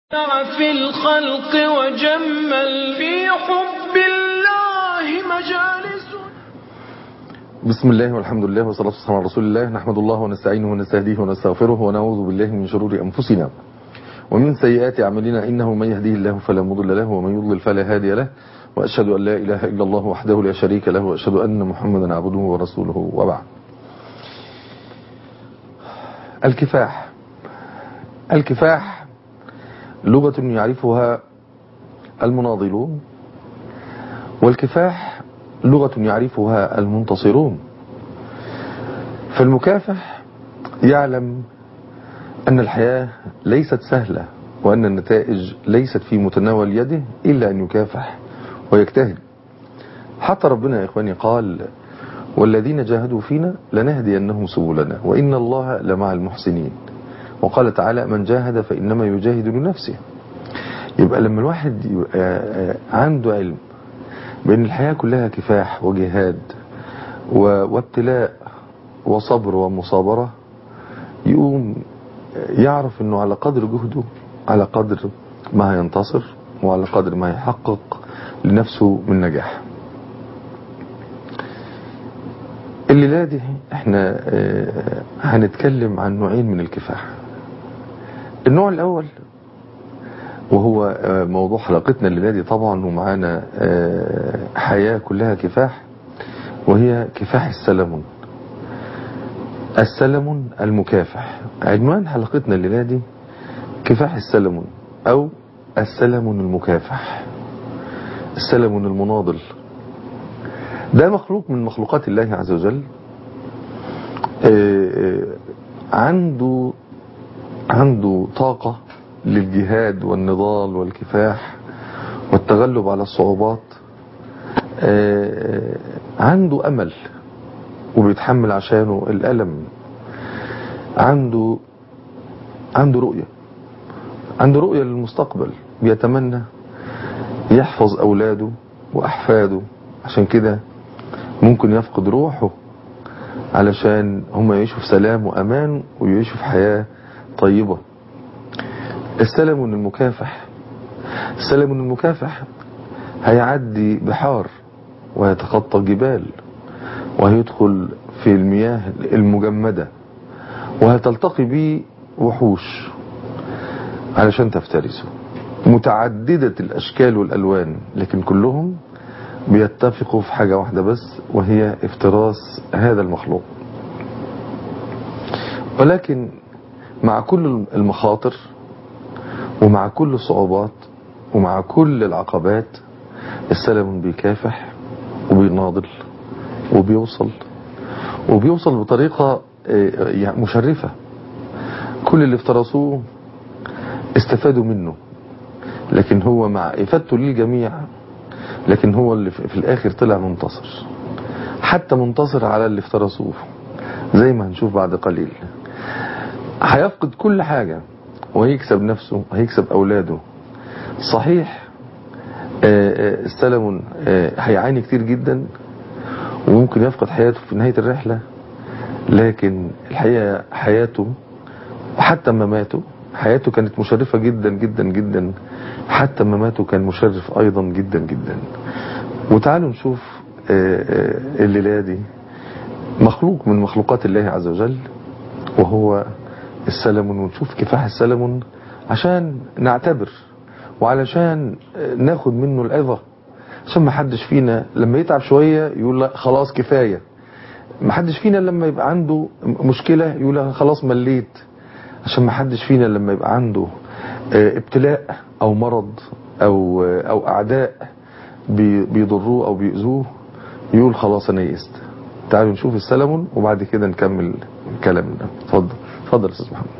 في الخلق وجمل في حب الله مجالس بسم الله والحمد لله والصلاة والسلام على رسول الله نحمد الله ونستعينه ونستهديه ونستغفره ونعوذ بالله من شرور أنفسنا ومن سيئات أعمالنا إنه من يهديه الله فلا مضل له ومن يضلل فلا هادي له وأشهد أن لا إله إلا الله وحده لا شريك له وأشهد أن محمدا عبده ورسوله وبعد الكفاح الكفاح لغة يعرفها المناضلون والكفاح لغة يعرفها المنتصرون فالمكافح يعلم أن الحياة ليست سهلة وأن النتائج ليست في متناول يده إلا أن يكافح ويجتهد حتى ربنا يا إخواني قال والذين جاهدوا فينا لنهدينهم سبلنا وإن الله لمع المحسنين وقال تعالى من جاهد فإنما يجاهد لنفسه يبقى لما الواحد يبقى عنده علم بأن الحياة كلها كفاح وجهاد وابتلاء وصبر ومصابرة يقوم يعرف أنه على قدر جهده على قدر ما هينتصر وعلى قدر ما يحقق لنفسه من نجاح الليلة دي احنا هنتكلم عن نوعين من الكفاح النوع الأول وهو موضوع حلقتنا الليلة دي طبعا ومعانا حياة كلها كفاح وهي كفاح السلمون السلمون المكافح عنوان حلقتنا الليلة دي كفاح السلمون أو السلمون المكافح السلمون المناضل ده مخلوق من مخلوقات الله عز وجل عنده عنده طاقة للجهاد والنضال والكفاح والتغلب على الصعوبات عنده أمل وبيتحمل عشانه الألم عنده عنده رؤية عنده رؤية للمستقبل بيتمنى يحفظ أولاده وأحفاده عشان كده ممكن يفقد روحه علشان هم يعيشوا في سلام وأمان ويعيشوا في حياة طيبة السلم المكافح السلم المكافح هيعدي بحار ويتخطى جبال وهيدخل في المياه المجمدة وهتلتقي به وحوش علشان تفترسه متعددة الأشكال والألوان لكن كلهم بيتفقوا في حاجة واحدة بس وهي افتراس هذا المخلوق ولكن مع كل المخاطر ومع كل الصعوبات ومع كل العقبات السلم بيكافح وبيناضل وبيوصل وبيوصل بطريقة مشرفة كل اللي افترسوه استفادوا منه لكن هو مع إفادته للجميع لكن هو اللي في الآخر طلع منتصر حتى منتصر على اللي افترسوه زي ما هنشوف بعد قليل هيفقد كل حاجة وهيكسب نفسه وهيكسب أولاده صحيح السلم هيعاني كتير جدا وممكن يفقد حياته في نهاية الرحلة لكن الحقيقة حياته وحتى ما ماته حياته كانت مشرفة جدا جدا جدا حتى ما ماته كان مشرف أيضا جدا جدا وتعالوا نشوف الليلة دي مخلوق من مخلوقات الله عز وجل وهو السلمون ونشوف كفاح السلمون عشان نعتبر وعلشان ناخد منه العظة عشان ما حدش فينا لما يتعب شوية يقول لا خلاص كفاية ما حدش فينا لما يبقى عنده مشكلة يقول خلاص مليت عشان ما حدش فينا لما يبقى عنده ابتلاء او مرض او او اعداء بيضروه او بيؤذوه يقول خلاص انا يئست تعالوا نشوف السلمون وبعد كده نكمل كلامنا اتفضل اتفضل استاذ محمد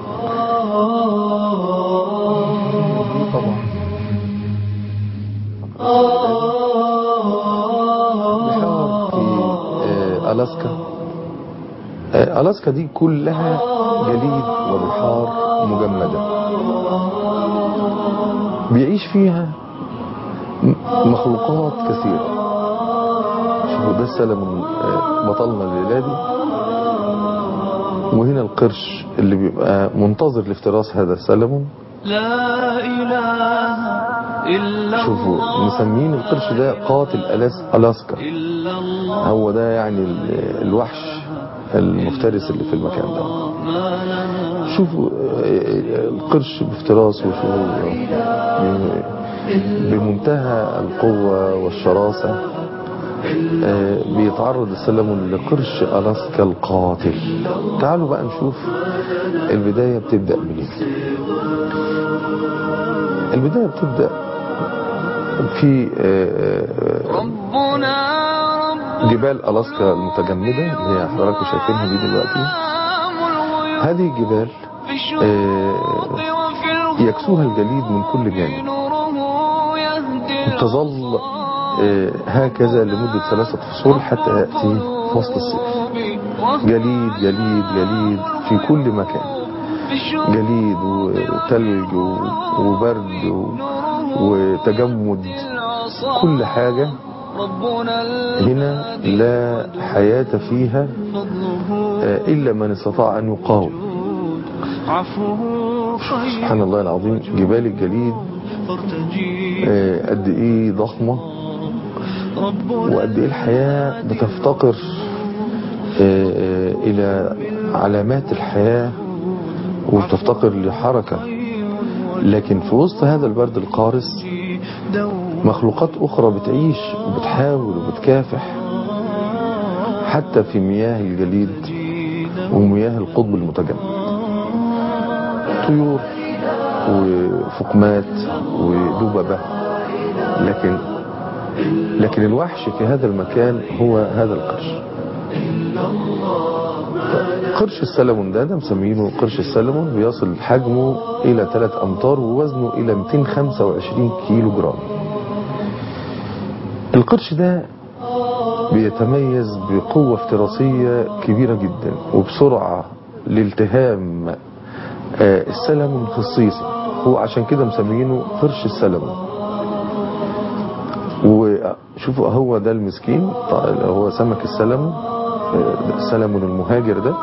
طبعا بحار في ألاسكا ألاسكا دي كلها جليد وبحار مجمدة بيعيش فيها مخلوقات كثيرة شوفوا ده السلم بطلنا الليلة دي وهنا القرش اللي بيبقى منتظر لافتراس هذا السلمون لا إله إلا شوفوا الله مسمين القرش ده قاتل ألاس ألاسكا إلا الله هو ده يعني ال- الوحش المفترس اللي في المكان ده ما لنا شوفوا آه، القرش بافتراسه شوفوا ب- بمنتهى القوة والشراسة آه، بيتعرض السلمون لقرش ألاسكا القاتل تعالوا بقى نشوف البداية بتبدأ منين البداية بتبدأ في آه، آه، ربنا رب جبال ألاسكا المتجمدة اللي هي حضراتكم شايفينها دي دلوقتي الغيوب هذه الجبال في الشروق آه، وفي الغروب يكسوها الجليد من كل جانب نوره يهدي تظل آه، هكذا لمدة ثلاثة فصول حتى يأتي فصل الصيف جليد جليد جليد في كل مكان جليد وتلج و- وبرد و- وتجمد كل حاجة ربنا هنا لا حياة فيها فضله آه، إلا من استطاع أن يقاوم عفوه خير سبحان الله العظيم جبال الجليد فارتجي آه، قد إيه ضخمة ربنا وقد إيه الحياة بتفتقر آه، آه، إلى علامات الحياة وبتفتقر لحركة لكن في وسط هذا البرد القارس دوم مخلوقات أخرى بتعيش وبتحاول وبتكافح حتى في مياه الجليد ومياه القطب المتجمد طيور وفقمات ودببة لكن لكن الوحش في هذا المكان هو هذا القرش قرش السلمون ده ده مسمينه قرش السلمون بيصل حجمه إلى 3 أمتار ووزنه إلى 225 كيلو جرام القرش ده بيتميز بقوة افتراسية كبيرة جدا وبسرعة لالتهام آه، السلمون خصيصا هو عشان كده مسمينه قرش السلمون وشوفوا هو ده المسكين طيب هو سمك السلمون آه، السلمون المهاجر ده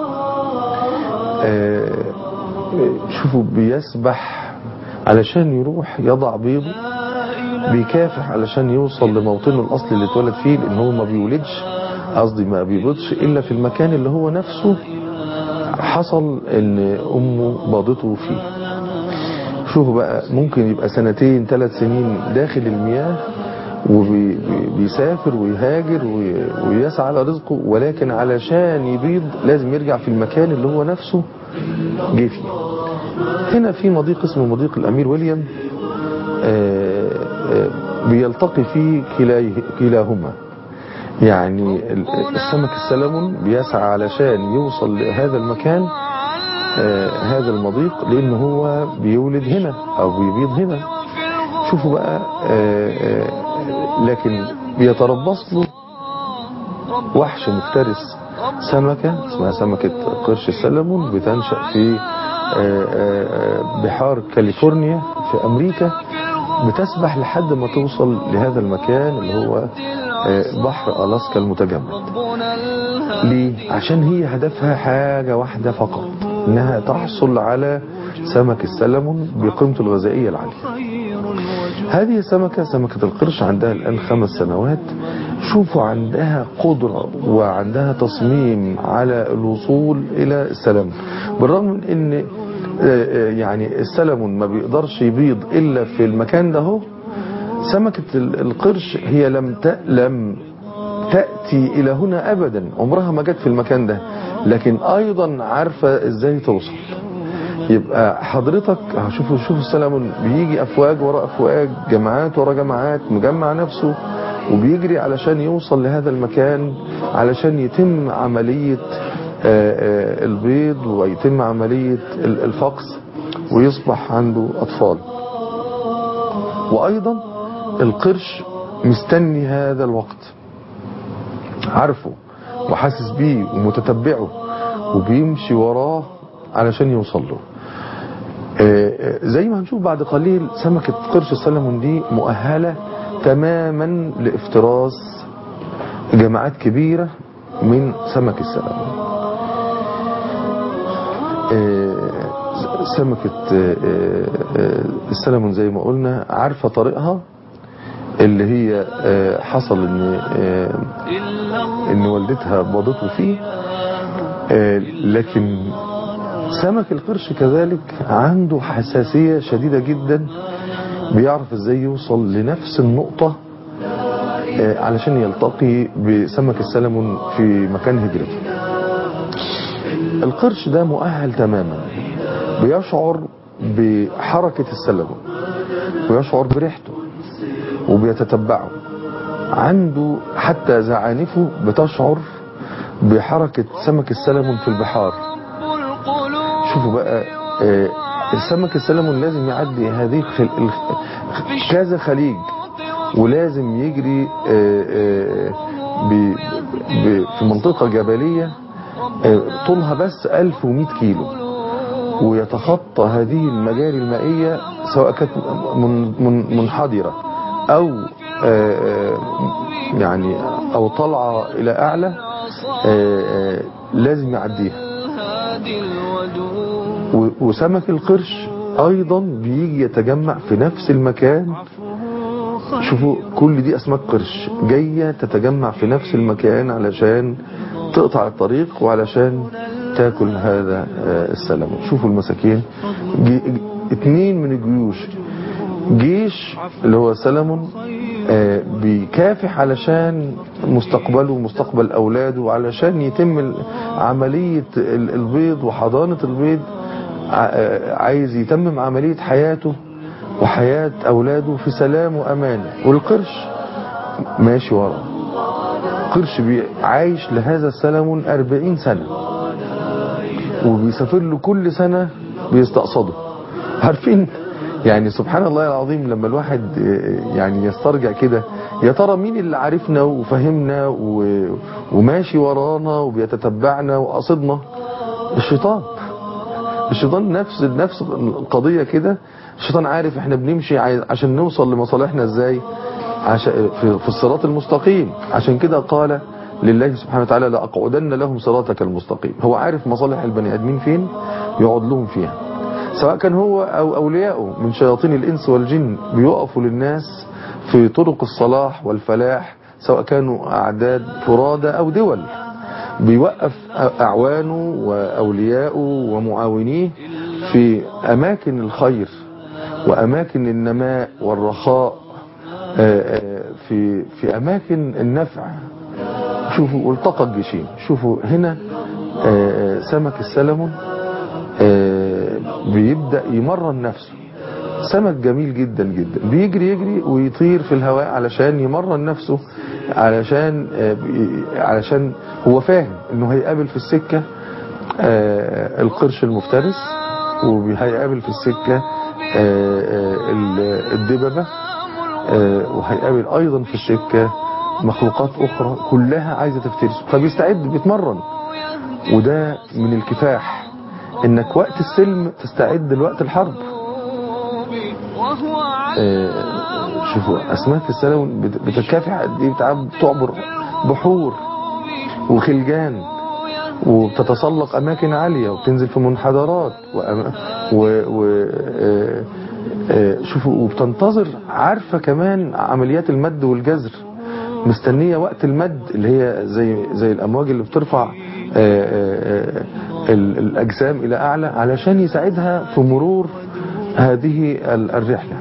آه، آه، شوفوا بيسبح علشان يروح يضع بيضه بيكافح علشان يوصل لموطنه الاصلي اللي اتولد فيه لان هو ما بيولدش قصدي ما بيبيضش الا في المكان اللي هو نفسه حصل ان امه باضته فيه شوفوا بقى ممكن يبقى سنتين ثلاث سنين داخل المياه وبيسافر ويهاجر وي- ويسعى على رزقه ولكن علشان يبيض لازم يرجع في المكان اللي هو نفسه جه فيه هنا في مضيق اسمه مضيق الامير ويليام آه، آه، بيلتقي فيه كلاي- كلاهما يعني ال- السمك السلمون بيسعى علشان يوصل لهذا المكان آه، هذا المضيق لان هو بيولد هنا او بيبيض هنا شوفوا بقى آه، آه، لكن بيتربص له وحش مفترس سمكة اسمها سمكة قرش السلمون بتنشأ في آه، آه، آه، بحار كاليفورنيا في أمريكا بتسبح لحد ما توصل لهذا المكان اللي هو آه، بحر ألاسكا المتجمد ربنا الهادي ليه؟ عشان هي هدفها حاجة واحدة فقط انها تحصل على سمك السلمون بقيمته الغذائية العالية خير الوجود هذه السمكة سمكة القرش عندها الآن خمس سنوات شوفوا عندها قدرة وعندها تصميم على الوصول إلى السلمون بالرغم من أن آه، آه، يعني السلمون ما بيقدرش يبيض إلا في المكان ده هو سمكة ال- القرش هي لم ت... لم تأتي إلى هنا أبدا عمرها ما جت في المكان ده لكن أيضا عارفة إزاي توصل يبقى حضرتك هشوفوا شوفوا السلمون بيجي افواج وراء افواج جماعات ورا جماعات مجمع نفسه وبيجري علشان يوصل لهذا المكان علشان يتم عملية آه، آه، البيض ويتم عملية ال- الفقس ويصبح عنده أطفال وأيضا القرش مستني هذا الوقت عارفه وحاسس بيه ومتتبعه وبيمشي وراه علشان يوصل له آه، آه، زي ما هنشوف بعد قليل سمكة قرش السلمون دي مؤهلة تماما لافتراس جماعات كبيرة من سمك السلمون آه، سمكة آه، آه، آه، السلمون زي ما قلنا عارفة طريقها اللي هي آه، حصل ان آه، ان والدتها باضته فيه آه، لكن سمك القرش كذلك عنده حساسية شديدة جدا بيعرف ازاي يوصل لنفس النقطة آه، علشان يلتقي بسمك السلمون في مكان هجرته القرش ده مؤهل تماما بيشعر بحركة السلمون ويشعر بريحته وبيتتبعه عنده حتى زعانفه بتشعر بحركة سمك السلمون في البحار شوفوا بقى آه، السمك السلمون لازم يعدي هذه الخل... الخ- كذا خليج ولازم يجري آه، آه، ب... ب... في منطقة جبلية آه، طولها بس 1100 كيلو ويتخطى هذه المجاري المائية سواء كانت من من منحدرة أو آه، آه، يعني أو طلعة إلى أعلى آه، آه، لازم يعديها الهادي الودود و- وسمك القرش أيضا بيجي يتجمع في نفس المكان عفوه خير شوفوا كل دي أسماك قرش جاية تتجمع في نفس المكان علشان تقطع الطريق وعلشان تاكل هذا آه، السلمون شوفوا المساكين جي جي- اتنين من الجيوش جيش اللي هو سلمون آه، بيكافح علشان مستقبله ومستقبل أولاده وعلشان يتم ال- عملية ال- البيض وحضانة البيض ع- آه، عايز يتمم عملية حياته وحياة أولاده في سلام وأمان والقرش ماشي ورا قرش بي- عايش لهذا السلمون أربعين سنة وبيسافر له كل سنة بيستقصده عارفين يعني سبحان الله العظيم لما الواحد آه، يعني يسترجع كده يا ترى مين اللي عارفنا وفهمنا و- وماشي ورانا وبيتتبعنا وقصدنا الشيطان الشيطان نفس نفس القضية كده الشيطان عارف احنا بنمشي عايز- عشان نوصل لمصالحنا ازاي عشان في, في الصراط المستقيم عشان كده قال لله سبحانه وتعالى لأقعدن لهم صراطك المستقيم هو عارف مصالح البني آدمين فين يقعد لهم فيها سواء كان هو أو أولياءه من شياطين الإنس والجن بيقفوا للناس في طرق الصلاح والفلاح سواء كانوا أعداد فرادى أو دول بيوقف أعوانه وأولياءه ومعاونيه في أماكن الخير وأماكن النماء والرخاء آه، آه، في في أماكن النفع شوفوا والتقى الجيشين شوفوا هنا آه، آه، سمك السلمون آه، بيبدأ يمرن نفسه سمك جميل جدا جدا بيجري يجري ويطير في الهواء علشان يمرن نفسه علشان آه، بي- علشان هو فاهم انه هيقابل في السكة آه، القرش المفترس وهيقابل في السكة آه، آه، ال- الدببة آه، وهيقابل ايضا في السكة مخلوقات اخرى كلها عايزة تفترسه فبيستعد بيتمرن وده من الكفاح انك وقت السلم تستعد لوقت الحرب وهو آه، شوفوا اسماك السلمون بت- بتكافح قد ايه بتعب- بتعبر بحور وخلجان وبتتسلق اماكن عاليه وبتنزل في منحدرات وأما- و, و آه، آه، شوفوا وبتنتظر عارفه كمان عمليات المد والجزر مستنيه وقت المد اللي هي زي زي الامواج اللي بترفع آه، آه، آه، ال- الاجسام الى اعلى علشان يساعدها في مرور هذه ال- الرحله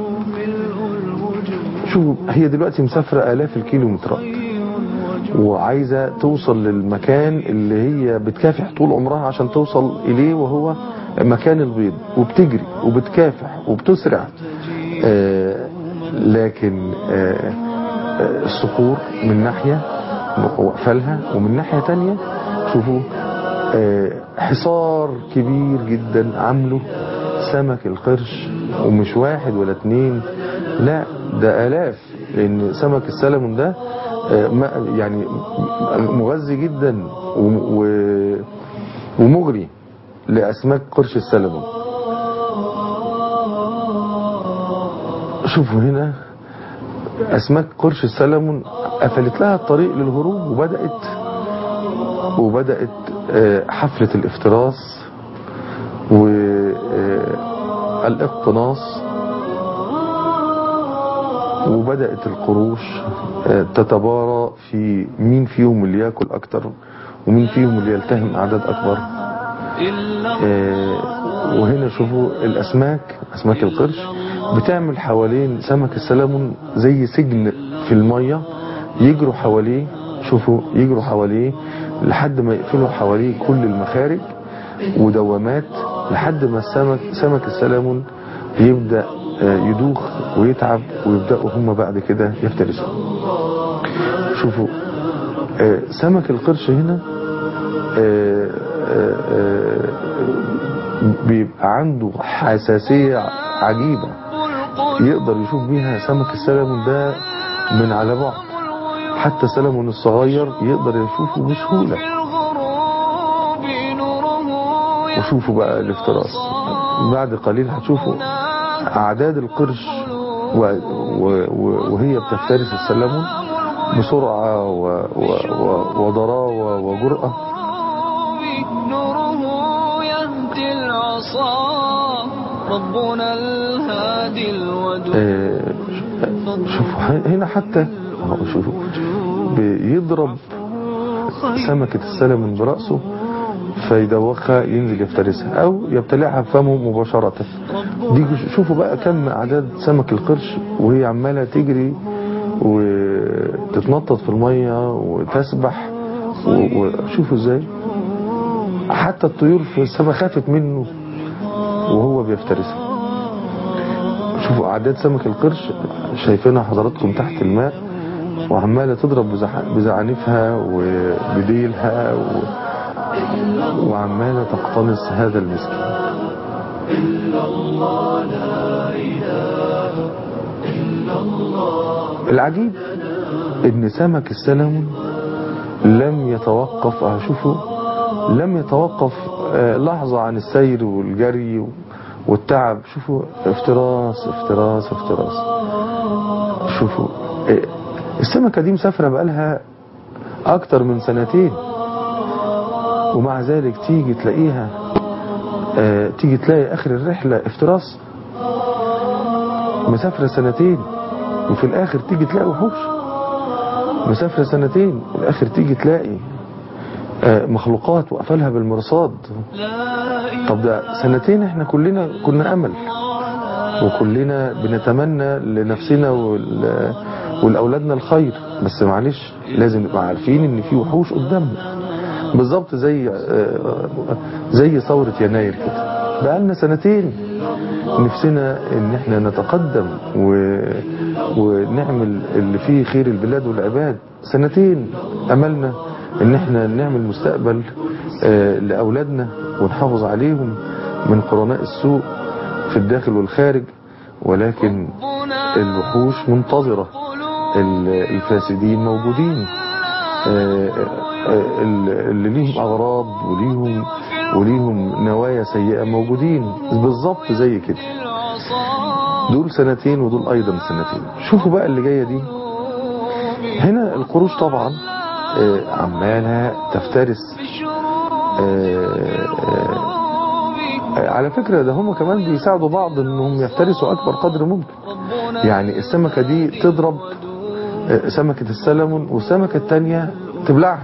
شوفوا هي دلوقتي مسافره الاف الكيلومترات وعايزة توصل للمكان اللي هي بتكافح طول عمرها عشان توصل إليه وهو مكان البيض وبتجري وبتكافح وبتسرع آه لكن آه آه، الصخور من ناحية وقفلها ومن ناحية تانية شوفوا آه حصار كبير جدا عامله سمك القرش ومش واحد ولا اتنين لا ده آلاف لأن سمك السلمون ده آه، ما- يعني مغذي جدا و- و- ومغري لأسماك قرش السلمون شوفوا هنا أسماك قرش السلمون قفلت لها الطريق للهروب وبدأت وبدأت آه، حفلة الافتراس والاقتناص وبدأت القروش آه، تتبارى في مين فيهم اللي ياكل اكتر ومين فيهم اللي يلتهم اعداد اكبر آه، وهنا شوفوا الاسماك اسماك القرش بتعمل حوالين سمك السلمون زي سجن في المية يجروا حواليه شوفوا يجروا حواليه لحد ما يقفلوا حواليه كل المخارج ودوامات لحد ما السمك سمك السلمون يبدأ آه، يدوخ ويتعب ويبدأوا هم بعد كده يفترسوا شوفوا آه، سمك القرش هنا آه، آه، آه، بيبقى عنده حساسية عجيبة يقدر يشوف بيها سمك السلمون ده من على بعد حتى السلمون الصغير يقدر يشوفه بسهولة وشوفوا بقى الافتراس بعد قليل هتشوفوا أعداد القرش و... و... و... وهي بتفترس السلمون بسرعة و... و... و... وضراوة وجرأة نوره يهدي العصا ربنا الهادي الودود آه، شوفوا هنا حتى أهو شوفوا بيضرب سمكة السلمون برأسه فيدوخها ينزل يفترسها أو يبتلعها بفمه مباشرة دي شوفوا بقى كم أعداد سمك القرش وهي عمالة تجري وتتنطط في المية وتسبح و- وشوفوا ازاي حتى الطيور في السماء خافت منه وهو بيفترسها شوفوا أعداد سمك القرش شايفينها حضراتكم تحت الماء وعمالة تضرب بزح- بزعانفها وبديلها و... وعمالة تقتنص هذا المسكين العجيب ان سمك السلمون لم يتوقف اشوفه لم يتوقف آه، لحظة عن السير والجري والتعب شوفوا افتراس افتراس افتراس شوفوا آه، السمكة دي مسافرة بقالها اكتر من سنتين ومع ذلك تيجي تلاقيها آه، تيجي تلاقي اخر الرحلة افتراس مسافرة سنتين وفي الاخر تيجي تلاقي وحوش مسافرة سنتين وفي الاخر تيجي تلاقي آه، مخلوقات وقفلها بالمرصاد طب ده سنتين احنا كلنا كنا امل وكلنا بنتمنى لنفسنا وال- ولأولادنا الخير بس معلش لازم نبقى عارفين ان في وحوش قدامنا بالظبط زي آه، زي ثورة يناير كده بقالنا سنتين نفسنا ان احنا نتقدم و... ونعمل اللي فيه خير البلاد والعباد سنتين املنا ان احنا نعمل مستقبل آه، لاولادنا ونحافظ عليهم من قرناء السوء في الداخل والخارج ولكن الوحوش منتظرة ال- الفاسدين موجودين آه، آه، اللي ليهم أغراض وليهم وليهم نوايا سيئة موجودين بالظبط زي كده دول سنتين ودول أيضا سنتين شوفوا بقى اللي جاية دي هنا القروش طبعا آه، عمالة تفترس آه، آه، على فكرة ده هم كمان بيساعدوا بعض انهم يفترسوا اكبر قدر ممكن يعني السمكة دي تضرب آه، سمكة السلمون والسمكة التانية تبلعها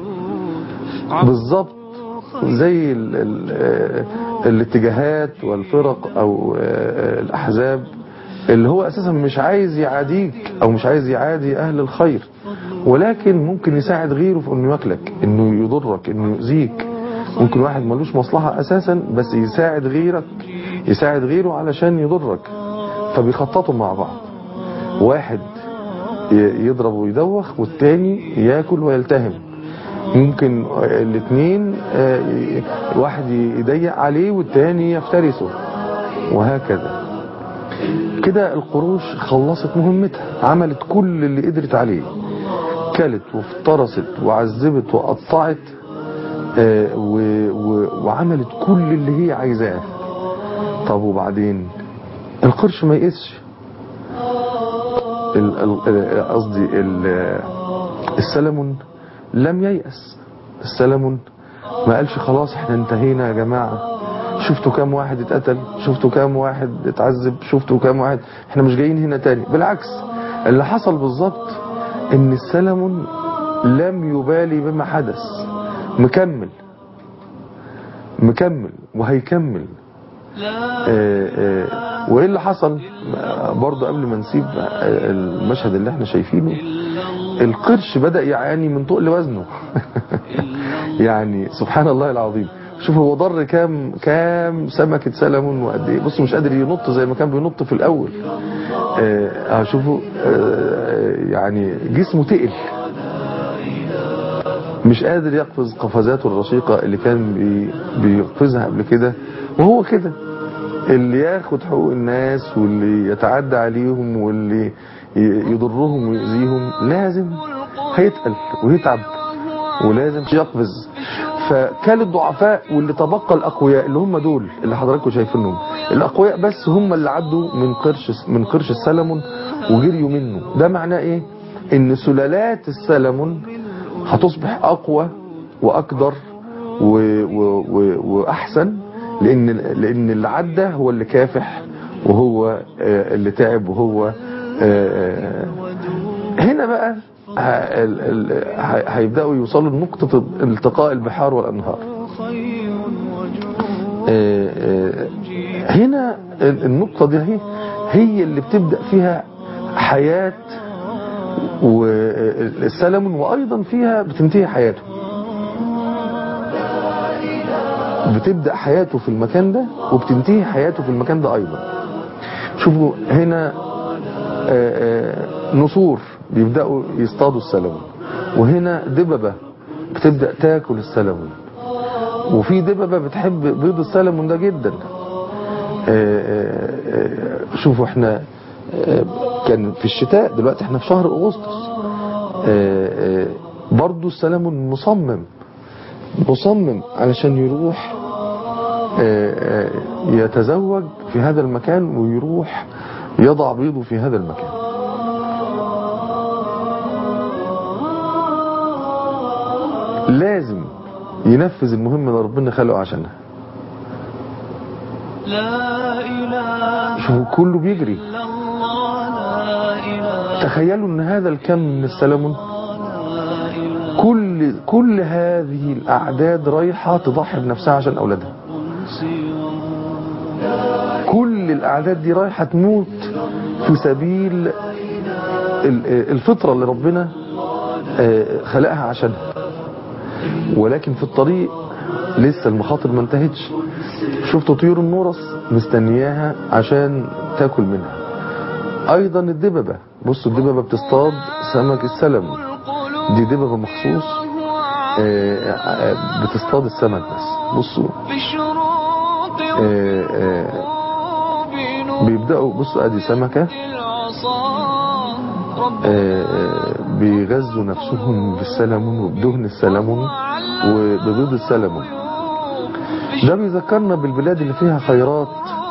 بالظبط زي ال ال آه، الاتجاهات والفرق او آه، الاحزاب اللي هو اساسا مش عايز يعاديك او مش عايز يعادي اهل الخير ولكن ممكن يساعد غيره في انه ياكلك انه يضرك انه يؤذيك ممكن واحد ملوش مصلحة اساسا بس يساعد غيرك يساعد غيره علشان يضرك فبيخططوا مع بعض واحد ي- يضرب ويدوخ والتاني ياكل ويلتهم ممكن الاثنين واحد يضيق عليه والتاني يفترسه وهكذا كده القروش خلصت مهمتها عملت كل اللي قدرت عليه كلت وافترست وعذبت وقطعت آه، و- و- وعملت كل اللي هي عايزاه طب وبعدين القرش ما يقسش ال- ال- قصدي ال- السلمون لم ييأس السلمون ما قالش خلاص احنا انتهينا يا جماعة شفتوا كام واحد اتقتل شفتوا كام واحد اتعذب شفتوا كام واحد احنا مش جايين هنا تاني بالعكس اللي حصل بالظبط ان السلم لم يبالي بما حدث مكمل مكمل وهيكمل آه، آه، وايه اللي حصل آه، برضه قبل ما نسيب آه، المشهد اللي احنا شايفينه القرش بدأ يعاني من تقل وزنه يعني سبحان الله العظيم شوف هو ضر كام كام سمكة سلمون وقد ايه بص مش قادر ينط زي ما كان بينط في الاول اه آه، شوفوا آه يعني جسمه تقل مش قادر يقفز قفزاته الرشيقة اللي كان بي بيقفزها قبل كده وهو كده اللي ياخد حقوق الناس واللي يتعدى عليهم واللي ي- يضرهم ويؤذيهم لازم هيتقل ويتعب ولازم يقفز فكان الضعفاء واللي تبقى الاقوياء اللي هم دول اللي حضراتكم شايفينهم الاقوياء بس هم اللي عدوا من قرش من قرش السلمون وجريوا منه ده معناه ايه ان سلالات السلمون هتصبح اقوى واقدر و و و واحسن لان لان اللي عدى هو اللي كافح وهو آه، اللي تعب وهو آه، هنا بقى ه- ال- ال- ه- هيبداوا يوصلوا لنقطه التقاء البحار والانهار خير وجود آه، آه، هنا النقطة دي هي هي اللي بتبدأ فيها حياة والسلم وأيضا فيها بتنتهي حياته بتبدأ حياته في المكان ده وبتنتهي حياته في المكان ده أيضا شوفوا هنا آه، آه، نسور بيبدأوا يصطادوا السلمون وهنا دببة بتبدأ تاكل السلمون وفي دببة بتحب بيض السلمون ده جدا آه، آه، آه، شوفوا احنا آه، كان في الشتاء دلوقتي احنا في شهر اغسطس آه، آه، برضو السلمون مصمم مصمم علشان يروح آه، آه، يتزوج في هذا المكان ويروح يضع بيضه في هذا المكان لازم ينفذ المهمة اللي ربنا خلقه عشانها لا إله شوفوا كله بيجري إلا الله لا إله تخيلوا ان هذا الكم من السلمون لا إله كل كل هذه الاعداد رايحه تضحي بنفسها عشان اولادها سوى كل الاعداد دي رايحه تموت في سبيل ال- الفطره اللي ربنا آه، خلقها عشانها ولكن في الطريق لسه المخاطر ما انتهتش شفتوا طيور النورس مستنياها عشان تاكل منها ايضا الدببه بصوا الدببه بتصطاد سمك السلم القلوب دي دببه مخصوص آه، آه، بتصطاد السمك بس بصوا بشروق آه، آه، بنور بيبدأوا بصوا ادي سمكة العصا رب آه، آه، بيغذوا نفسهم بالسلمون وبدهن السلمون وببيض السلمون ده بيذكرنا بالبلاد اللي فيها خيرات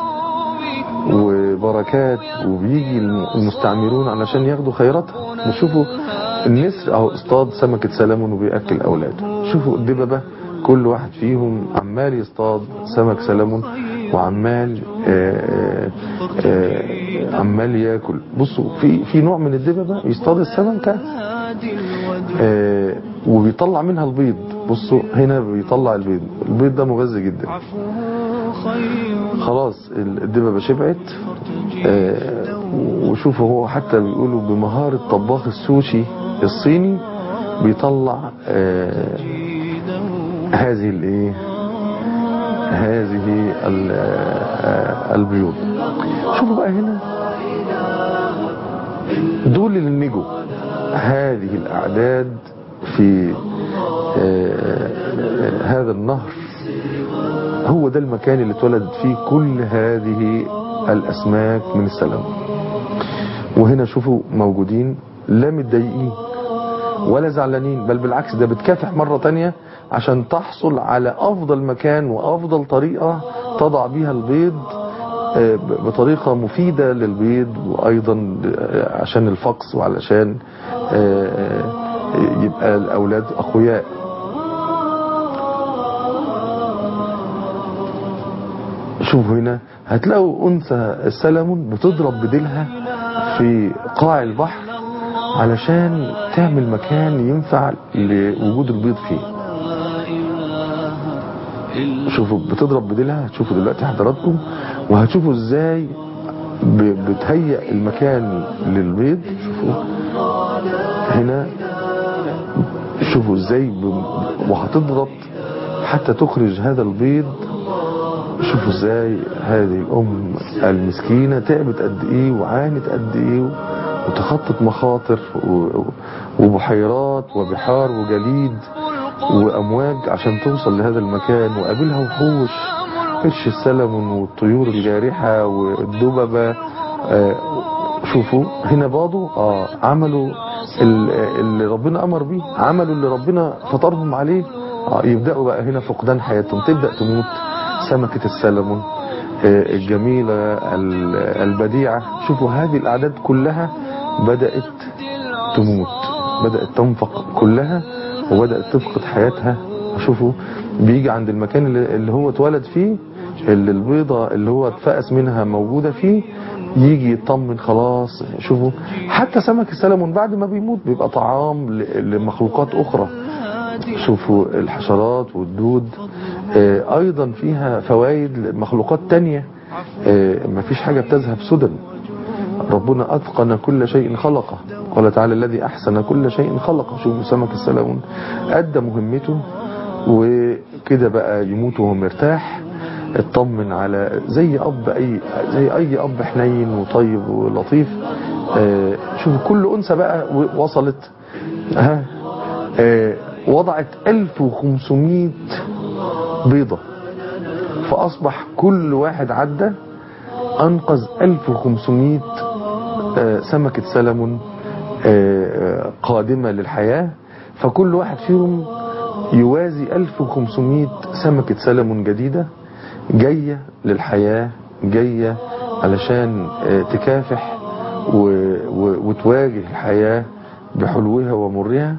وبركات وبيجي الم- المستعمرون علشان ياخدوا خيراتها بتشوفوا النسر اهو اصطاد سمكة سلمون وبيأكل اولاده شوفوا الدببة كل واحد فيهم عمال يصطاد سمك سلمون وعمال آه، آه، آه، عمال ياكل بصوا في في نوع من الدببة يصطاد السمكة هادي الودود آه، وبيطلع منها البيض بصوا هنا بيطلع البيض البيض ده مغذي جدا عفوه خير خلاص الدببة شبعت آه، وشوفوا هو حتى بيقولوا بمهارة طباخ السوشي الصيني بيطلع آه، هذه الايه هذه ال- آه، البيوض شوفوا بقى هنا دول اللي نجوا هذه الأعداد في آه، آه، هذا النهر هو ده المكان اللي اتولد فيه كل هذه الأسماك من السلام وهنا شوفوا موجودين لا متضايقين ولا زعلانين بل بالعكس ده بتكافح مرة تانية عشان تحصل على أفضل مكان وأفضل طريقة تضع بيها البيض آه، ب- بطريقة مفيدة للبيض وأيضا آه، عشان الفقس وعلشان آه، آه، يبقى الأولاد أقوياء شوفوا هنا هتلاقوا أنثى السلمون بتضرب بديلها في قاع البحر علشان تعمل مكان ينفع لوجود البيض فيه شوفوا بتضرب بديلها هتشوفوا دلوقتي حضراتكم وهتشوفوا ازاي ب- بتهيئ المكان للبيض شوفوا هنا شوفوا ازاي ب- وهتضغط حتى تخرج هذا البيض شوفوا ازاي هذه الام المسكينة تعبت قد ايه وعانت قد ايه وتخطت مخاطر و- وبحيرات وبحار وجليد وامواج عشان توصل لهذا المكان وقابلها وحوش قرش السلمون والطيور الجارحة والدببة آه، شوفوا هنا برضو اه عملوا ال- اللي ربنا امر بيه عملوا اللي ربنا فطرهم عليه آه يبداوا بقى هنا فقدان حياتهم تبدا تموت سمكة السلمون آه، الجميلة ال- البديعة شوفوا هذه الاعداد كلها بدات تموت بدات تنفق كلها وبدات تفقد حياتها شوفوا بيجي عند المكان اللي اللي هو اتولد فيه اللي البيضة اللي هو اتفقس منها موجودة فيه يجي يطمن خلاص شوفوا حتى سمك السلمون بعد ما بيموت بيبقى طعام ل- لمخلوقات أخرى شوفوا الحشرات والدود آه، أيضا فيها فوائد لمخلوقات تانية آه، مفيش حاجة بتذهب سدى ربنا أتقن كل شيء خلقه قال تعالى الذي أحسن كل شيء خلقه شوفوا سمك السلمون أدى مهمته وكده بقى يموت وهو مرتاح اطمن على زي اب اي زي اي اب حنين وطيب ولطيف آه، شوف كل انثى بقى و- وصلت ها آه، وضعت 1500 بيضة فاصبح كل واحد عدى انقذ 1500 آه، سمكة سلمون آه، آه، قادمة للحياة فكل واحد فيهم يوازي 1500 سمكة سلمون جديدة جاية للحياة جاية علشان آه، تكافح و- و- وتواجه الحياة بحلوها ومرها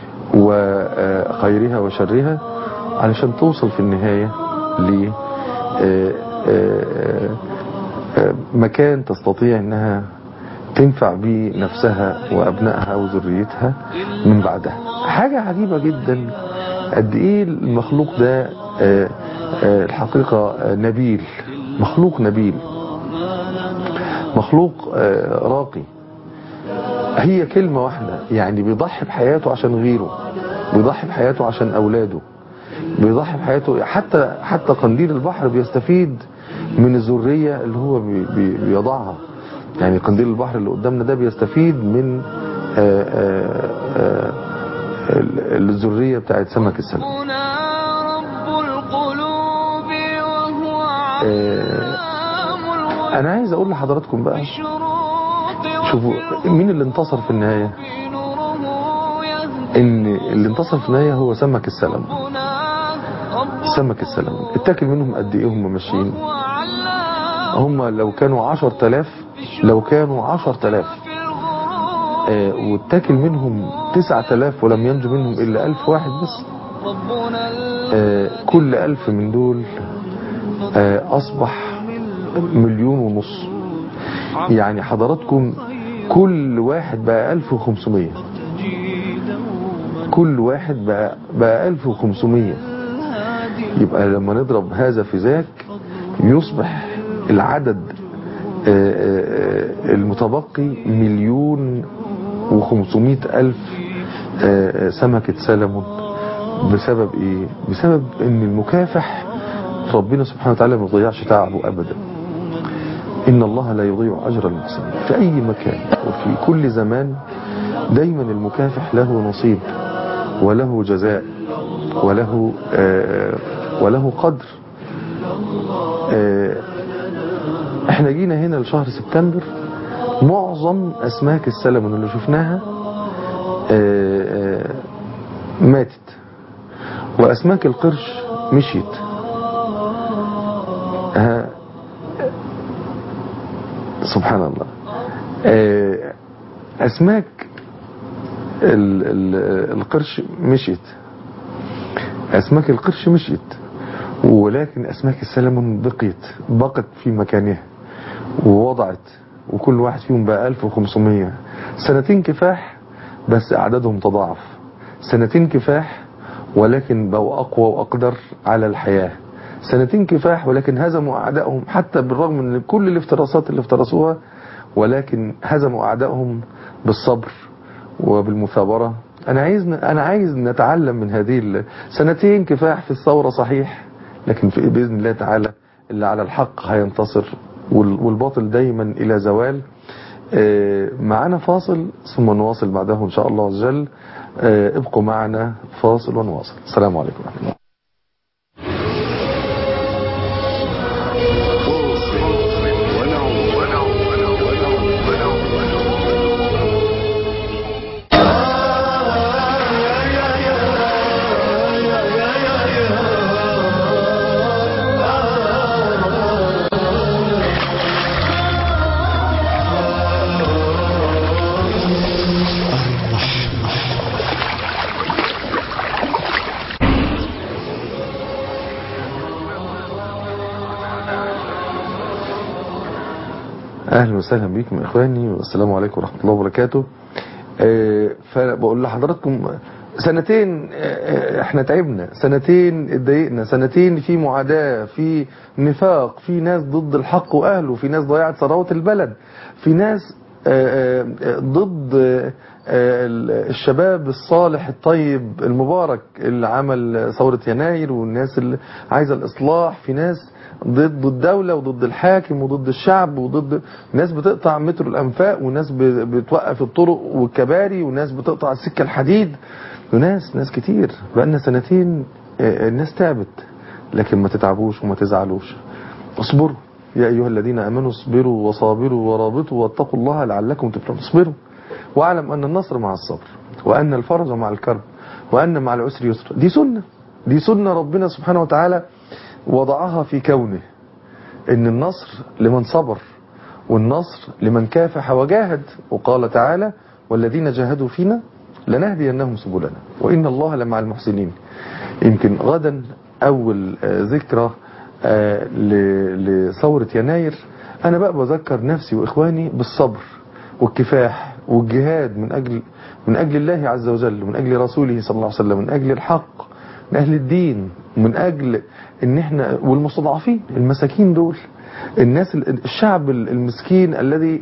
وخيرها وشرها علشان توصل في النهاية ل آه، آه، آه، مكان تستطيع انها تنفع بيه نفسها وابنائها وذريتها من بعدها حاجة عجيبة جدا قد ايه المخلوق ده آه، آه، الحقيقة آه، نبيل مخلوق نبيل مخلوق آه، راقي هي كلمة واحدة يعني بيضحي بحياته عشان غيره بيضحي بحياته عشان أولاده بيضحي بحياته حتى حتى قنديل البحر بيستفيد من الذرية اللي هو بي بي بيضعها يعني قنديل البحر اللي قدامنا ده بيستفيد من آه، آه، آه، ال- الذرية بتاعت سمك السلم هنا رب القلوب وهو آه، علام الغيوب أنا عايز أقول لحضراتكم بقى بالشروق شوفوا مين اللي انتصر في النهاية وفي نوره يهدي ان اللي انتصر في النهاية هو سمك السلم ربنا رب سمك السلم اتاكل منهم قد ايه هم ماشيين وهو علام هم لو كانوا عشر تلاف لو كانوا عشر تلاف في الغروب آه واتاكل منهم تسعة تلاف ولم ينجو منهم الا الف واحد بس ربنا آه كل الف من دول آه اصبح مليون ونص يعني حضراتكم كل واحد بقى الف وخمسمية كل واحد بقى, بقى الف وخمسمية يبقى لما نضرب هذا في ذاك يصبح العدد آه، آه، المتبقي مليون وخمسمائة ألف آه، آه، سمكة سلمون بسبب إيه؟ بسبب إن المكافح ربنا سبحانه وتعالى ما يضيعش تعبه أبدا إن الله لا يضيع أجر المحسنين في أي مكان وفي كل زمان دايما المكافح له نصيب وله جزاء وله آه، وله قدر آه، احنا جينا هنا لشهر سبتمبر معظم اسماك السلمون اللي شفناها آه، آه، ماتت واسماك القرش مشيت ها سبحان الله آه، اسماك ال- ال- القرش مشيت اسماك القرش مشيت ولكن أسماك السلمون بقيت بقت في مكانها ووضعت وكل واحد فيهم بقى 1500 سنتين كفاح بس أعدادهم تضاعف سنتين كفاح ولكن بقوا أقوى وأقدر على الحياة سنتين كفاح ولكن هزموا أعدائهم حتى بالرغم من كل الافتراسات اللي افترسوها ولكن هزموا أعدائهم بالصبر وبالمثابرة أنا عايز أنا عايز نتعلم من هذه ال- سنتين كفاح في الثورة صحيح لكن في بإذن الله تعالى اللي على الحق هينتصر وال- والباطل دايما إلى زوال آه، معنا فاصل ثم نواصل بعده إن شاء الله عز وجل آه، ابقوا معنا فاصل ونواصل السلام عليكم ورحمة الله اهلا وسهلا بكم اخواني والسلام عليكم ورحمه الله وبركاته آه، فبقول لحضراتكم سنتين آه، احنا تعبنا سنتين اتضايقنا سنتين في معاداه في نفاق في ناس ضد الحق واهله في ناس ضيعت ثروات البلد في ناس آه، آه، ضد آه، آه، الشباب الصالح الطيب المبارك اللي عمل ثورة يناير والناس اللي عايزة الإصلاح في ناس ضد الدولة وضد الحاكم وضد الشعب وضد ناس بتقطع مترو الأنفاق وناس ب- بتوقف الطرق والكباري وناس بتقطع السكة الحديد وناس ناس كتير بقالنا سنتين آه، الناس تعبت لكن ما تتعبوش وما تزعلوش اصبروا يا أيها الذين آمنوا اصبروا وصابروا ورابطوا واتقوا الله لعلكم تفلحون اصبروا واعلم أن النصر مع الصبر وأن الفرج مع الكرب وأن مع العسر يسر دي سنة دي سنة ربنا سبحانه وتعالى وضعها في كونه ان النصر لمن صبر والنصر لمن كافح وجاهد وقال تعالى والذين جاهدوا فينا لنهدينهم سبلنا وإن الله لمع المحسنين يمكن غدا أول آه، ذكرى آه، ل- لثورة يناير أنا بقى بذكر نفسي وإخواني بالصبر والكفاح والجهاد من أجل من أجل الله عز وجل من أجل رسوله صلى الله عليه وسلم من أجل الحق من أهل الدين من أجل إن إحنا والمستضعفين المساكين دول الناس الشعب المسكين الذي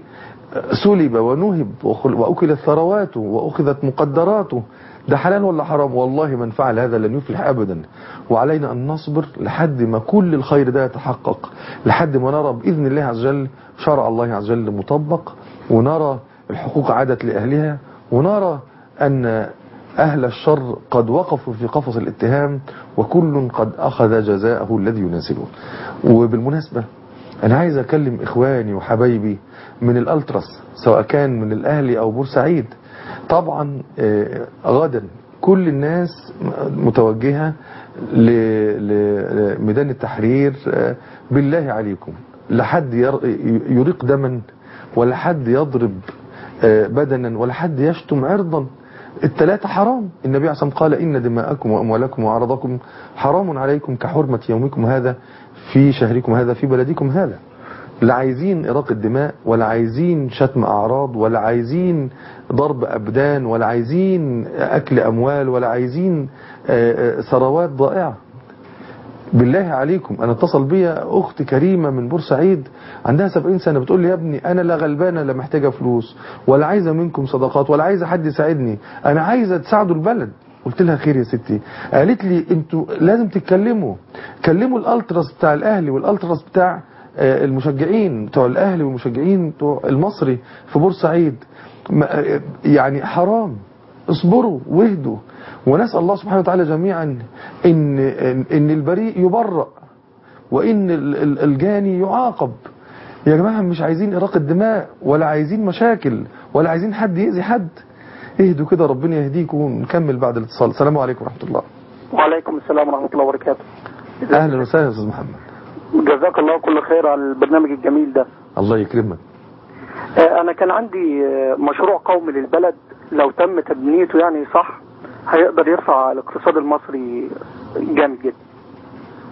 سلب ونهب وخل- وأكلت ثرواته وأخذت مقدراته ده حلال ولا حرام والله من فعل هذا لن يفلح أبدا وعلينا أن نصبر لحد ما كل الخير ده يتحقق لحد ما نرى بإذن الله عز وجل شرع الله عز وجل مطبق ونرى الحقوق عادت لأهلها ونرى أن أهل الشر قد وقفوا في قفص الاتهام وكل قد أخذ جزاءه الذي يناسبه وبالمناسبة أنا عايز أكلم إخواني وحبايبي من الألتراس سواء كان من الأهلي أو بورسعيد طبعا آه، غدا كل الناس متوجهة ل- لميدان التحرير آه، بالله عليكم لا حد ير- يريق دما ولا حد يضرب آه، بدنا ولا حد يشتم عرضا الثلاثة حرام النبي عليه الصلاة والسلام قال إن دماءكم وأموالكم وأعراضكم حرام عليكم كحرمة يومكم هذا في شهركم هذا في بلدكم هذا لا عايزين إراق الدماء ولا عايزين شتم أعراض ولا عايزين ضرب أبدان ولا عايزين أكل أموال ولا عايزين آه، آه، ثروات ضائعة بالله عليكم انا اتصل بيا اخت كريمة من بورسعيد عندها 70 سنة بتقول لي يا ابني انا لا غلبانة لا محتاجة فلوس ولا عايزة منكم صدقات ولا عايزة حد يساعدني انا عايزة تساعدوا البلد قلت لها خير يا ستي قالت لي انتوا لازم تتكلموا كلموا الالتراس بتاع الاهلي والالتراس بتاع آه، المشجعين بتوع الاهلي والمشجعين بتوع المصري في بورسعيد ما- آه، يعني حرام اصبروا واهدوا ونسأل الله سبحانه وتعالى جميعا إن, إن, إن البريء يبرأ وإن ال- ال- الجاني يعاقب يا جماعة مش عايزين إراق الدماء ولا عايزين مشاكل ولا عايزين حد يأذي حد اهدوا كده ربنا يهديكم ونكمل بعد الاتصال السلام عليكم ورحمة الله وعليكم السلام ورحمة الله وبركاته أهلا وسهلا يا أستاذ محمد جزاك الله كل خير على البرنامج الجميل ده الله يكرمك آه، أنا كان عندي آه، مشروع قومي للبلد لو تم تبنيته يعني صح هيقدر يرفع الاقتصاد المصري جامد جدا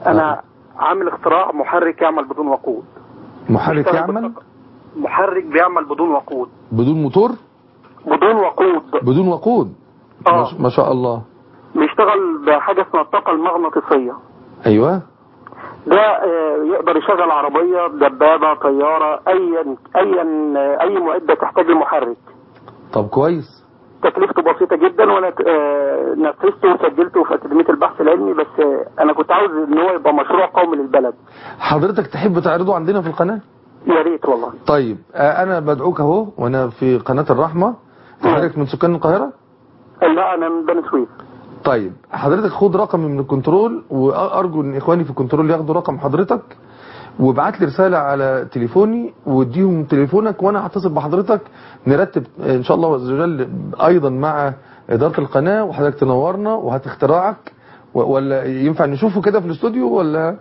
انا عامل اختراع محرك يعمل بدون وقود محرك بيشتغل يعمل بالطاقة. محرك بيعمل بدون وقود بدون موتور بدون وقود بدون وقود اه ما ش- ما شاء الله بيشتغل بحاجه اسمها الطاقه المغناطيسيه ايوه ده آه، يقدر يشغل عربيه دبابه طياره ايا ايا آه، اي معده تحتاج لمحرك طب كويس تكلفته بسيطه جدا وانا آه، نفذته وسجلته في اكاديميه البحث العلمي بس آه، انا كنت عاوز ان هو يبقى مشروع قومي للبلد حضرتك تحب تعرضه عندنا في القناة يا ريت والله طيب آه، انا بدعوك اهو وانا في قناة الرحمة حضرتك من سكان القاهرة لا انا من بني سويف طيب حضرتك خد رقم من الكنترول وارجو ان اخواني في الكنترول ياخدوا رقم حضرتك وابعت لي رسالة على تليفوني واديهم تليفونك وانا هتصل بحضرتك نرتب ان شاء الله عز وجل ايضا مع ادارة القناة وحضرتك تنورنا وهات اختراعك و- ولا ينفع نشوفه كده في الاستوديو ولا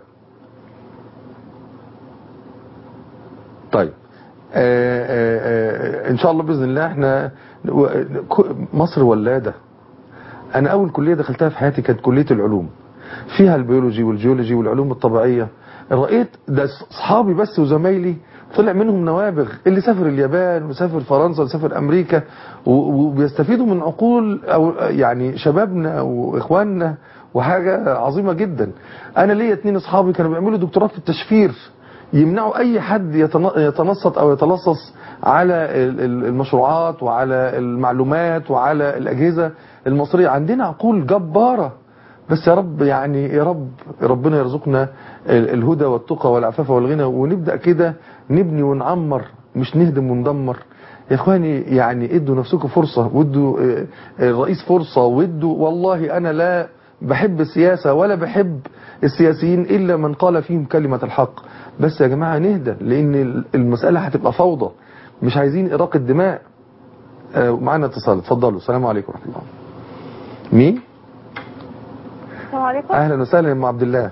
طيب آه، آه، آه، ان شاء الله باذن الله احنا و- ك- مصر ولاده انا اول كليه دخلتها في حياتي كانت كليه العلوم فيها البيولوجي والجيولوجي والعلوم الطبيعيه رأيت ده اصحابي بس وزمايلي طلع منهم نوابغ اللي سافر اليابان وسافر فرنسا وسافر امريكا و- وبيستفيدوا من عقول او يعني شبابنا واخواننا وحاجه عظيمه جدا انا ليا اتنين اصحابي كانوا بيعملوا دكتوراه في التشفير يمنعوا اي حد يتن- يتنصت او يتلصص على ال- ال- المشروعات وعلى المعلومات وعلى الاجهزه المصريه عندنا عقول جباره بس يا رب يعني يا رب ربنا يرزقنا ال- الهدى والتقى والعفاف والغنى ونبدا كده نبني ونعمر مش نهدم وندمر يا اخواني يعني ادوا نفسكم فرصه وادوا آه، الرئيس فرصه وادوا والله انا لا بحب السياسه ولا بحب السياسيين الا من قال فيهم كلمه الحق بس يا جماعه نهدى لان المساله هتبقى فوضى مش عايزين اراقه دماء آه، معانا اتصال اتفضلوا السلام عليكم ورحمه الله مين السلام عليكم اهلا وسهلا يا ام عبد الله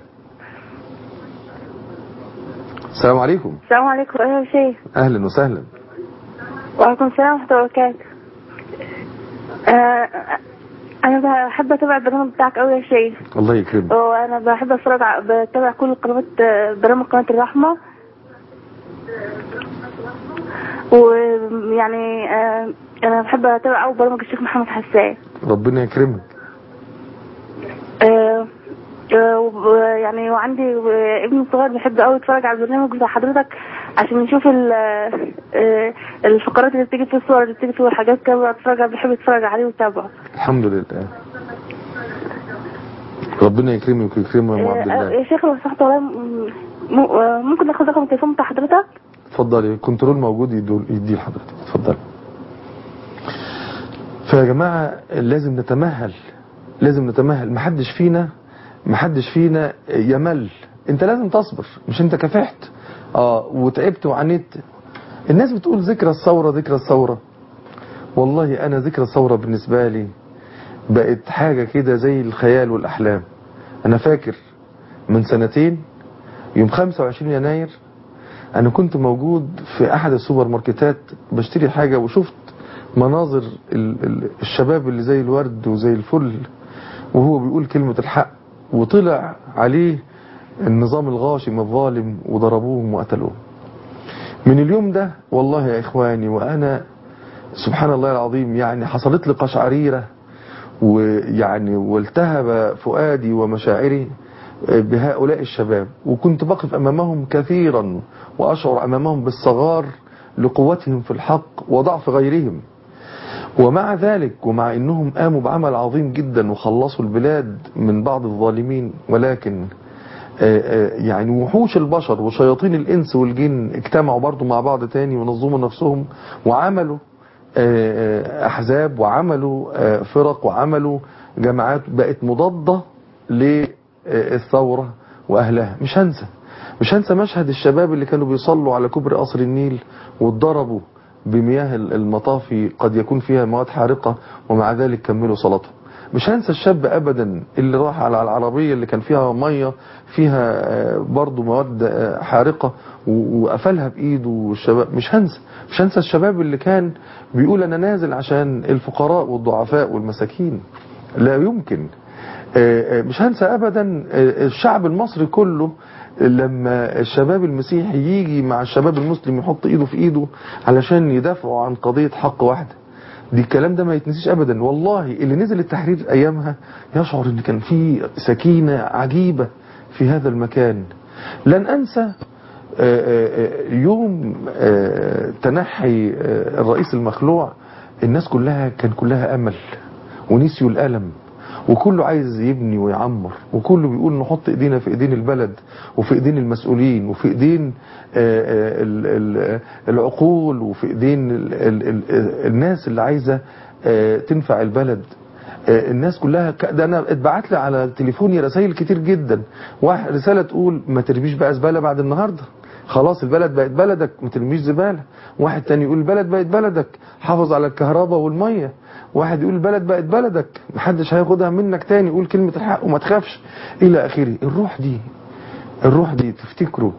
السلام عليكم السلام عليكم ايها الشيخ اهلا وسهلا وعليكم السلام ورحمة الله وبركاته آه، أنا بحب أتابع البرنامج بتاعك أوي يا شيخ الله يكرمك وأنا بحب أتفرج ع- بتابع كل القنوات آه، برامج قناة الرحمة ويعني آه، أنا بحب أتابع أوي برامج الشيخ محمد حسان ربنا يكرمك آه، آه، و- يعني وعندي آه، ابني الصغير بيحب قوي يتفرج على البرنامج بتاع حضرتك عشان يشوف ال- آه، الفقرات اللي بتيجي فيه الصور اللي بتيجي فيه والحاجات كده بتفرج بيحب يتفرج عليه ويتابعه الحمد لله ربنا يكرمك ويكرمه يا ام عبد آه، الله يا شيخ لو سمحت والله م- م- آه، ممكن ناخد رقم التليفون بتاع حضرتك اتفضلي الكنترول موجود يدول- يديه لحضرتك اتفضلي فيا جماعة لازم نتمهل لازم نتمهل محدش فينا محدش فينا يمل انت لازم تصبر مش انت كافحت اه وتعبت وعانيت الناس بتقول ذكرى الثورة ذكرى الثورة والله انا ذكرى الثورة بالنسبة لي بقت حاجة كده زي الخيال والأحلام أنا فاكر من سنتين يوم 25 يناير أنا كنت موجود في أحد السوبر ماركتات بشتري حاجة وشفت مناظر ال- ال- الشباب اللي زي الورد وزي الفل وهو بيقول كلمة الحق وطلع عليه النظام الغاشم الظالم وضربوهم وقتلوهم من اليوم ده والله يا إخواني وأنا سبحان الله العظيم يعني حصلت لي قشعريرة ويعني والتهب فؤادي ومشاعري بهؤلاء الشباب وكنت بقف أمامهم كثيرا وأشعر أمامهم بالصغار لقوتهم في الحق وضعف غيرهم ومع ذلك ومع أنهم قاموا بعمل عظيم جدا وخلصوا البلاد من بعض الظالمين ولكن آه، آه، يعني وحوش البشر وشياطين الإنس والجن اجتمعوا برضو مع بعض تاني ونظموا نفسهم وعملوا آه، آه، أحزاب وعملوا آه، فرق وعملوا جماعات بقت مضادة للثورة وأهلها مش هنسى مش هنسى مشهد الشباب اللي كانوا بيصلوا على كوبري قصر النيل واتضربوا بمياه المطافي قد يكون فيها مواد حارقة ومع ذلك كملوا صلاتهم مش هنسى الشاب ابدا اللي راح على العربية اللي كان فيها مية فيها آه، برضو مواد آه، حارقة و- وقفلها بايده والشباب مش هنسى مش هنسى الشباب اللي كان بيقول انا نازل عشان الفقراء والضعفاء والمساكين لا يمكن آه، آه، مش هنسى ابدا آه، الشعب المصري كله لما الشباب المسيحي يجي مع الشباب المسلم يحط ايده في ايده علشان يدافعوا عن قضية حق واحدة دي الكلام ده ما يتنسيش ابدا والله اللي نزل التحرير ايامها يشعر ان كان في سكينة عجيبة في هذا المكان لن انسى آه، آه، آه، يوم آه، تنحي آه، الرئيس المخلوع الناس كلها كان كلها امل ونسيوا الالم وكله عايز يبني ويعمر وكله بيقول نحط ايدينا في ايدين البلد وفي ايدين المسؤولين وفي ايدين آه، آه، ال- ال- العقول وفي ايدين ال- ال- ال- الناس اللي عايزه آه، تنفع البلد آه، الناس كلها ك- ده انا اتبعت لي على تليفوني رسائل كتير جدا واحد رساله تقول ما ترميش بقى زباله بعد النهارده خلاص البلد بقت بلدك ما ترميش زباله واحد تاني يقول البلد بقت بلدك حافظ على الكهرباء والميه واحد يقول البلد بقت بلدك محدش هياخدها منك تاني قول كلمه الحق وما تخافش الى اخره الروح دي الروح دي تفتكروا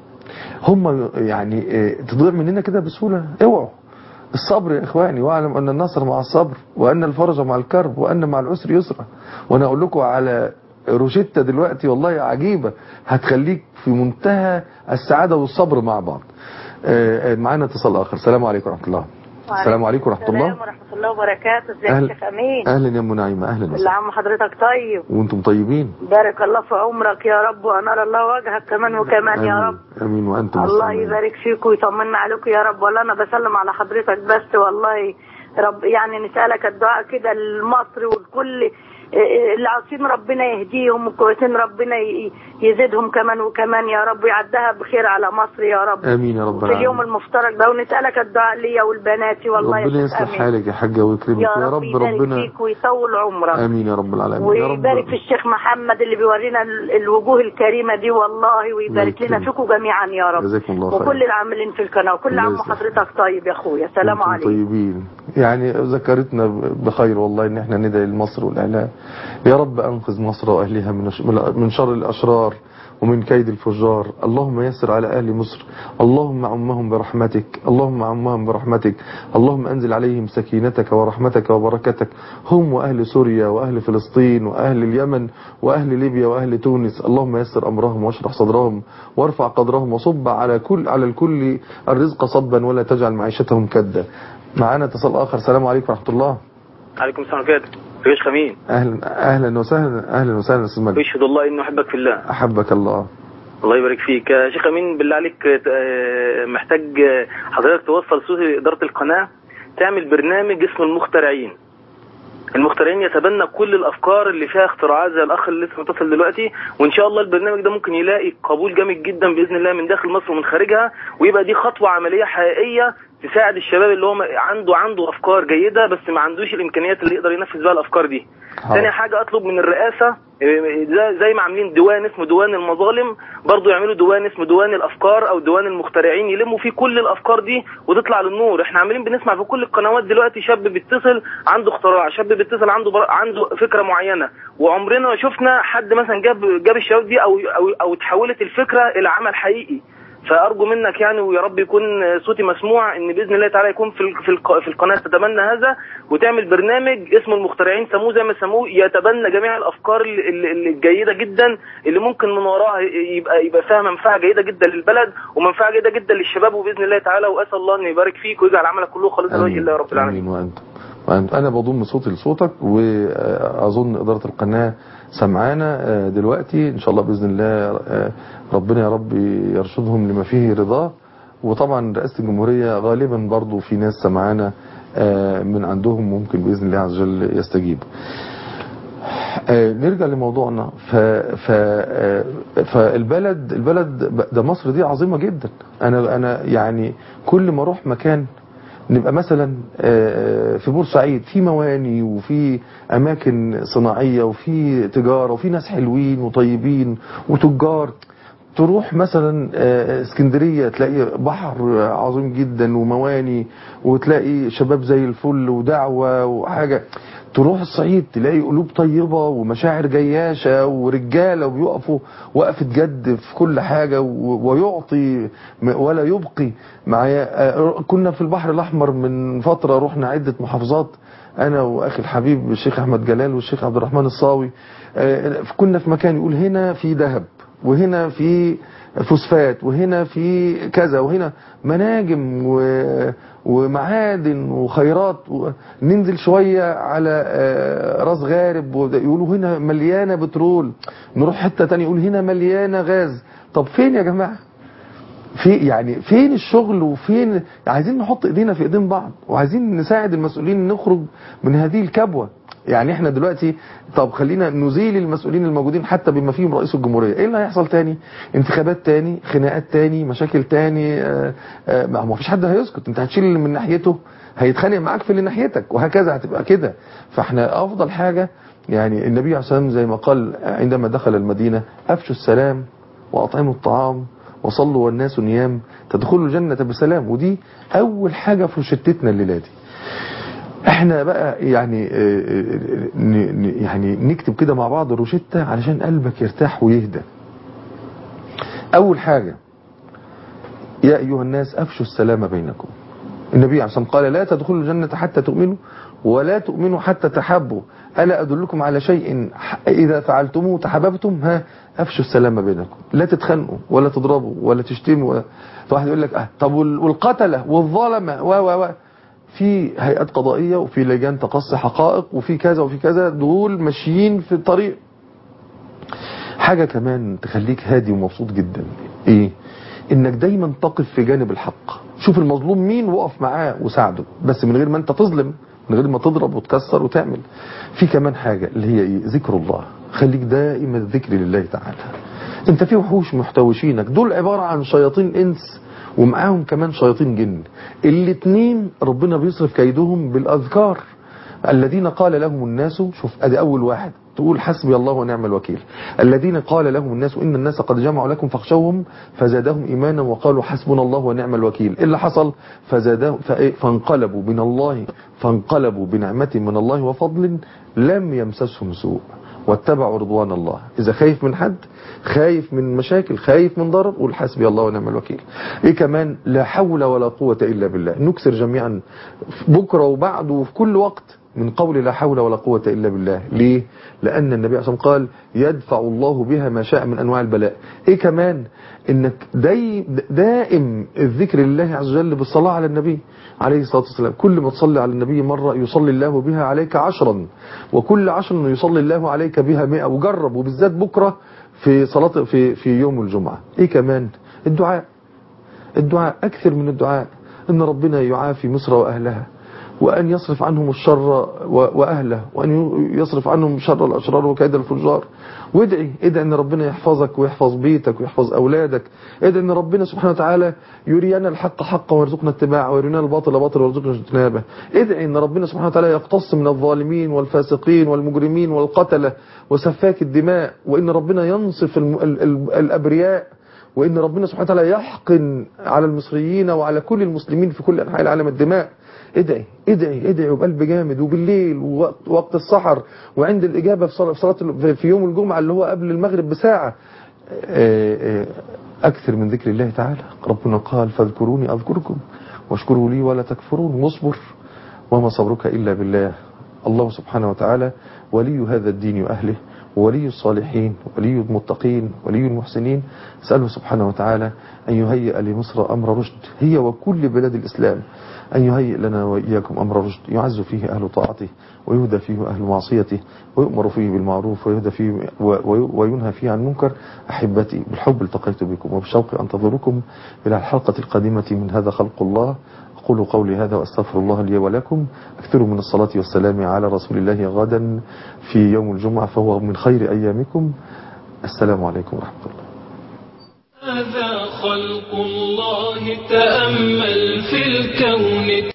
هم يعني آه، تضيع مننا كده بسهوله اوعوا الصبر يا اخواني واعلم ان النصر مع الصبر وان الفرج مع الكرب وان مع العسر يسرا وانا اقول لكم على روشتة دلوقتي والله عجيبة هتخليك في منتهى السعادة والصبر مع بعض آه، آه، معانا اتصال اخر السلام عليكم ورحمة الله السلام عليكم ورحمة الله السلام ورحمة الله وبركاته ازيك أهل- يا شيخ امين اهلا يا ام نعيمة اهلا كل وسهلا عام وحضرتك طيب وانتم طيبين بارك الله في عمرك يا رب وانار الله وجهك كمان وكمان يا رب امين امين وانتم الله السلام. يبارك فيك ويطمنا عليكم يا رب والله انا بسلم على حضرتك بس والله رب يعني نسألك الدعاء كده لمصر والكل اللي عاصين ربنا يهديهم والكويسين ربنا ي- يزيدهم كمان وكمان يا رب ويعدها بخير على مصر يا رب امين يا رب في اليوم العالمين المفترج ده ونسألك الدعاء ليا ولبناتي والله ربنا يا شيخ يصلح أمين. حالك يا حاجة ويكرمك يا يا رب رب يبارك ربنا فيك ويطول عمرك امين يا رب العالمين يا رب ويبارك في الشيخ محمد اللي بيورينا ال- الوجوه الكريمة دي والله ويبارك الله لنا يكرمك. فيكم جميعا يا رب جزاكم الله خير. وكل العاملين في القناة وكل الله عام يصلح. وحضرتك طيب يا اخويا سلام أنتم عليكم طيبين يعني ذكرتنا بخير والله ان احنا ندعي لمصر والاعلام يا رب انقذ مصر واهلها من الش- من شر الاشرار ومن كيد الفجار اللهم يسر على اهل مصر اللهم عمهم برحمتك اللهم عمهم برحمتك اللهم انزل عليهم سكينتك ورحمتك وبركتك هم واهل سوريا واهل فلسطين واهل اليمن واهل ليبيا واهل تونس اللهم يسر امرهم واشرح صدرهم وارفع قدرهم وصب على كل على الكل الرزق صبا ولا تجعل معيشتهم كدا معانا اتصال اخر السلام عليكم ورحمه الله عليكم السلام وبركاته يا شيخ امين اهلا اهلا وسهلا اهلا وسهلا استاذ مجدي اشهد الله انه احبك في الله احبك الله الله يبارك فيك يا شيخ امين بالله عليك آه، محتاج آه، حضرتك توصل صوت اداره القناه تعمل برنامج اسمه المخترعين المخترعين يتبنى كل الافكار اللي فيها اختراعات زي الاخ اللي لسه متصل دلوقتي وان شاء الله البرنامج ده ممكن يلاقي قبول جامد جدا باذن الله من داخل مصر ومن خارجها ويبقى دي خطوه عمليه حقيقيه تساعد الشباب اللي هو عنده عنده افكار جيده بس ما عندوش الامكانيات اللي يقدر ينفذ بها الافكار دي حاضر. تاني حاجه اطلب من الرئاسه إيه، زي- زي ما عاملين ديوان اسمه ديوان المظالم برضو يعملوا ديوان اسمه ديوان الافكار او ديوان المخترعين يلموا فيه كل الافكار دي وتطلع للنور احنا عاملين بنسمع في كل القنوات دلوقتي شاب بيتصل عنده اختراع شاب بيتصل عنده بر... عنده فكره معينه وعمرنا ما شفنا حد مثلا جاب جاب الشباب دي او او او تحولت الفكره الى عمل حقيقي فارجو منك يعني ويا رب يكون صوتي مسموع ان باذن الله تعالى يكون في ال- في الق- في القناه تتبنى هذا وتعمل برنامج اسمه المخترعين سموه زي ما سموه يتبنى جميع الافكار ال- ال- ال- الجيده جدا اللي ممكن من وراها يبقى يبقى فيها منفعه جيده جدا للبلد ومنفعه جيده جدا للشباب وباذن الله تعالى واسال الله ان يبارك فيك ويجعل عملك كله خالصا لوجه الله يا رب العالمين امين وانتم وأنتم. انا بضم صوتي لصوتك واظن اداره القناه سمعانا آه، دلوقتي ان شاء الله باذن الله آه، ربنا يا رب يرشدهم لما فيه رضاه وطبعا رئاسه الجمهوريه غالبا برضو في ناس سمعانا آه، من عندهم ممكن باذن الله عز وجل يستجيبوا آه، نرجع لموضوعنا ف... ف... آه، فالبلد البلد ده مصر دي عظيمة جدا انا انا يعني كل ما اروح مكان نبقى مثلا آه، في بورسعيد في مواني وفي اماكن صناعية وفي تجارة وفي ناس حلوين وطيبين وتجار تروح مثلا آه، اسكندرية تلاقي بحر عظيم جدا ومواني وتلاقي شباب زي الفل ودعوة وحاجة تروح الصعيد تلاقي قلوب طيبة ومشاعر جياشة ورجالة وبيقفوا وقفة جد في كل حاجة و- ويعطي م- ولا يبقي معايا آه، كنا في البحر الأحمر من فترة رحنا عدة محافظات أنا وأخي الحبيب الشيخ أحمد جلال والشيخ عبد الرحمن الصاوي آه، كنا في مكان يقول هنا في ذهب وهنا في فوسفات وهنا في كذا وهنا مناجم و... ومعادن وخيرات و... ننزل شوية على آه، راس غارب وده- يقولوا هنا مليانة بترول نروح حتة تانية يقول هنا مليانة غاز طب فين يا جماعة في يعني فين الشغل وفين عايزين نحط ايدينا في ايدين بعض وعايزين نساعد المسؤولين نخرج من هذه الكبوة يعني احنا دلوقتي طب خلينا نزيل المسؤولين الموجودين حتى بما فيهم رئيس الجمهورية ايه اللي هيحصل تاني انتخابات تاني خناقات تاني مشاكل تاني آه، آه، ما ما فيش حد هيسكت انت هتشيل اللي من ناحيته هيتخانق معاك في اللي ناحيتك وهكذا هتبقى كده فاحنا افضل حاجة يعني النبي عليه الصلاة والسلام زي ما قال عندما دخل المدينة افشوا السلام واطعموا الطعام وصلوا والناس نيام تدخلوا الجنة بسلام ودي أول حاجة في روشتتنا الليلة دي احنا بقى يعني آه، آه، ن- ن- يعني نكتب كده مع بعض روشتة علشان قلبك يرتاح ويهدى أول حاجة يا أيها الناس أفشوا السلام بينكم النبي عليه الصلاة والسلام قال لا تدخلوا الجنة حتى تؤمنوا ولا تؤمنوا حتى تحبوا ألا أدلكم على شيء ح- إذا فعلتموه تحببتم ها أفشوا السلام بينكم لا تتخانقوا ولا تضربوا ولا تشتموا ولا واحد يقول لك أه طب وال- والقتلة والظلمة و و و في هيئات قضائية وفي لجان تقصي حقائق وفي كذا وفي كذا دول ماشيين في الطريق حاجة كمان تخليك هادي ومبسوط جدا ايه انك دايما تقف في جانب الحق شوف المظلوم مين وقف معاه وساعده بس من غير ما انت تظلم من غير ما تضرب وتكسر وتعمل في كمان حاجة اللي هي ايه ذكر الله خليك دائما الذكر لله تعالى انت في وحوش محتوشينك دول عبارة عن شياطين انس ومعاهم كمان شياطين جن الاتنين ربنا بيصرف كيدهم بالاذكار الذين قال لهم الناس شوف ادي اول واحد تقول حسبي الله ونعم الوكيل الذين قال لهم الناس ان الناس قد جمعوا لكم فاخشوهم فزادهم ايمانا وقالوا حسبنا الله ونعم الوكيل ايه اللي حصل فزادهم فإيه؟ فانقلبوا من الله فانقلبوا بنعمة من الله وفضل لم يمسسهم سوء واتبعوا رضوان الله اذا خايف من حد خايف من مشاكل خايف من ضرر قول حسبي الله ونعم الوكيل ايه كمان لا حول ولا قوة الا بالله نكسر جميعا بكرة وبعد وفي كل وقت من قول لا حول ولا قوة إلا بالله ليه؟ لأن النبي عليه الصلاة والسلام قال يدفع الله بها ما شاء من أنواع البلاء إيه كمان إنك داي دائم الذكر لله عز وجل بالصلاة على النبي عليه الصلاة والسلام كل ما تصلي على النبي مرة يصلي الله بها عليك عشرا وكل عشر يصلي الله عليك بها مئة وجرب وبالذات بكرة في صلاة في في يوم الجمعة إيه كمان الدعاء الدعاء أكثر من الدعاء إن ربنا يعافي مصر وأهلها وأن يصرف عنهم الشر و- وأهله وأن يصرف عنهم شر الأشرار وكيد الفجار وادعي ادعي أن ربنا يحفظك ويحفظ بيتك ويحفظ أولادك ادعي أن ربنا سبحانه وتعالى يرينا الحق حقا ويرزقنا اتباعه ويرينا الباطل باطلا ويرزقنا اجتنابه ادعي أن ربنا سبحانه وتعالى يقتص من الظالمين والفاسقين والمجرمين والقتلة وسفاك الدماء وأن ربنا ينصف الم- ال- ال- الأبرياء وإن ربنا سبحانه وتعالى يحقن على المصريين وعلى كل المسلمين في كل أنحاء العالم الدماء ادعي ادعي ادعي وبقلب جامد وبالليل ووقت وقت السحر وعند الإجابة في صلاة, في صلاة ال- في يوم الجمعة اللي هو قبل المغرب بساعة آه، آه، أكثر من ذكر الله تعالى ربنا قال فاذكروني أذكركم واشكروا لي ولا تكفرون واصبر وما صبرك إلا بالله الله سبحانه وتعالى ولي هذا الدين وأهله ولي الصالحين ولي المتقين ولي المحسنين أسأله سبحانه وتعالى أن يهيئ لمصر أمر رشد هي وكل بلاد الإسلام أن يهيئ لنا وإياكم أمر رشد يعز فيه أهل طاعته ويهدى فيه أهل معصيته ويؤمر فيه بالمعروف ويهدى فيه و- و- وينهى فيه عن منكر أحبتي بالحب التقيت بكم وبالشوق أنتظركم إلى الحلقة القادمة من هذا خلق الله أقول قولي هذا وأستغفر الله لي ولكم أكثروا من الصلاة والسلام على رسول الله غدا في يوم الجمعة فهو من خير أيامكم السلام عليكم ورحمة الله هذا خلق الله تأمل في الكون